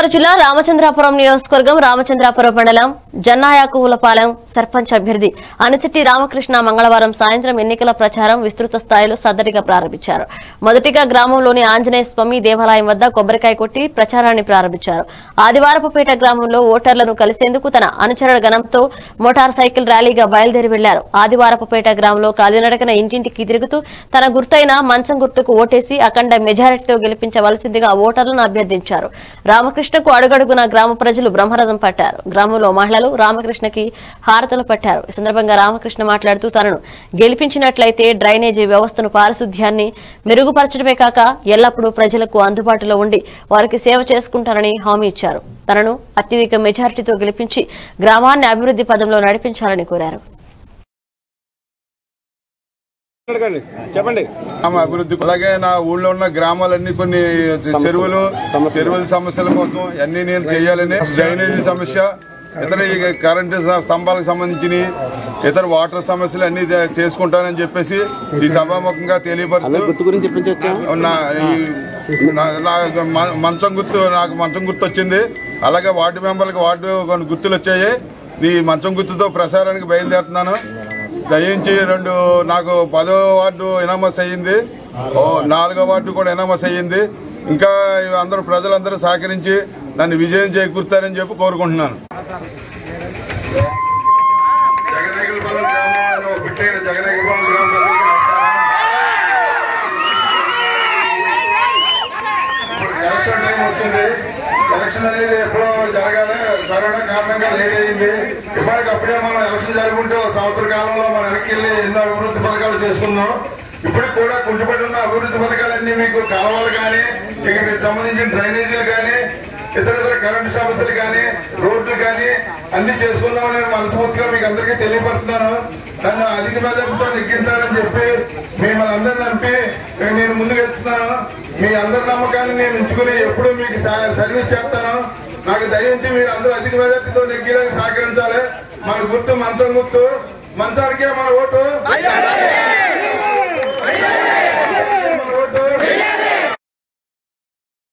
గోదావరి జిల్లా రామచంద్రాపురం నియోజకవర్గం రామచంద్రాపురం మండలం జన్నాయాకులపాలెం సర్పంచ్ అభ్యర్థి అనిశెట్టి రామకృష్ణ మంగళవారం సాయంత్రం ఎన్నికల ప్రచారం విస్తృత స్థాయిలో సద్దడిగా ప్రారంభించారు మొదటిగా గ్రామంలోని ఆంజనేయ స్వామి దేవాలయం వద్ద కొబ్బరికాయ కొట్టి ప్రచారాన్ని ప్రారంభించారు ఆదివారపుపేట గ్రామంలో ఓటర్లను కలిసేందుకు తన అనుచరుల గణంతో మోటార్ సైకిల్ ర్యాలీగా బయలుదేరి వెళ్లారు ఆదివారపుపేట గ్రామంలో కాలినడకన ఇంటింటికి తిరుగుతూ తన గుర్తైన మంచం గుర్తుకు ఓటేసి అఖండ మెజారిటీతో గెలిపించవలసిందిగా ఓటర్లను అభ్యర్థించారు రామకృష్ణకు అడుగడుగున గ్రామ ప్రజలు బ్రహ్మరథం పట్టారు గ్రామంలో మహిళలు రామకృష్ణకి హారతలు పట్టారు ఈ సందర్భంగా రామకృష్ణ మాట్లాడుతూ తనను గెలిపించినట్లయితే డ్రైనేజీ వ్యవస్థను పారిశుధ్యాన్ని మెరుగుపరచడమే కాక ఎల్లప్పుడూ ప్రజలకు అందుబాటులో ఉండి వారికి సేవ చేసుకుంటారని హామీ ఇచ్చారు తనను అత్యధిక మెజారిటీతో గెలిపించి గ్రామాన్ని అభివృద్ధి పదంలో నడిపించాలని కోరారు అడగండి చెప్పండి గ్రామ అభివృద్ధి అలాగే నా ఊళ్ళో ఉన్న గ్రామాలన్నీ కొన్ని చెరువులు చెరువుల సమస్యల కోసం అన్ని నేను చేయాలని డ్రైనేజీ సమస్య ఇతర ఈ కరెంటు స- స్తంభాలకు సంబంధించిన ఇతర వాటర్ సమస్యలు అన్ని చే- చేసుకుంటానని చెప్పేసి ఈ సభాముఖంగా తెలియపరుస్తూ గుర్తు గురించి చెప్పించవచ్చా నా ఈ- నా- నా మ- మంచం గుర్తు నాకు మంచం గుర్తు వచ్చింది అలాగే వార్డు మెంబర్లకు వార్డు కొన్ని గుర్తులు వచ్చాయి ఈ మంచం గుర్తుతో ప్రసారానికి బయలుదేరుతున్నాను దయించి రెండు నాకు పదో వార్డు ఎనామస్ అయ్యింది ఓ నాలుగో వార్డు కూడా ఎనామస్ అయ్యింది ఇంకా అందరూ ప్రజలందరూ సహకరించి నన్ను విజయం చేకూరుతారని చెప్పి కోరుకుంటున్నాను జగనేకలపాలెం గ్రామంలో పుట్టిన జగనేకలపాలెం గ్రామ ప్రజలకు ఇప్పుడు ఎలక్షన్ టైం వచ్చింది ఎలక్షన్ అనేది ఎప్పుడో జరగాలి కరోనా కారణంగా లేట్ అయింది ఇప్పటికప్పుడే మనం ఎలక్షన్ జరుగుంటే ఒక సంవత్సర కాలంలో మనం వెనక్కి వెళ్ళి ఎన్నో అభివృద్ధి పథకాలు చేసుకుందాం ఇప్పటికి కూడా కుంటుపడి ఉన్న అభివృద్ధి పథకాలన్నీ మీకు కాలువలు కానీ మీకు మీకు సంబంధించిన డ్రైనేజీలు కానీ ఇతర ఇతర కరెంటు సమస్యలు కానీ రోడ్లు కానీ అన్ని చేసుకుందామని మనస్ఫూర్తిగా మీకు అందరికీ తెలియపడుతున్నాను నన్ను అధిక మెజార్టీతో నెగ్గిస్తారని చెప్పి మిమ్మల్ని అందరిని నమ్మి నేను ముందుకు వెళ్తున్నాను మీ అందరి నమ్మకాన్ని నేను ఉంచుకుని ఎప్పుడు మీకు సా- సర్వీస్ చేస్తాను నాకు దయించి మీరు అందరూ అధిక మెజార్టీతో నెగ్గేలాగా సహకరించాలి మన గుర్తు మంచం గుర్తు మంచానికే మన ఓటు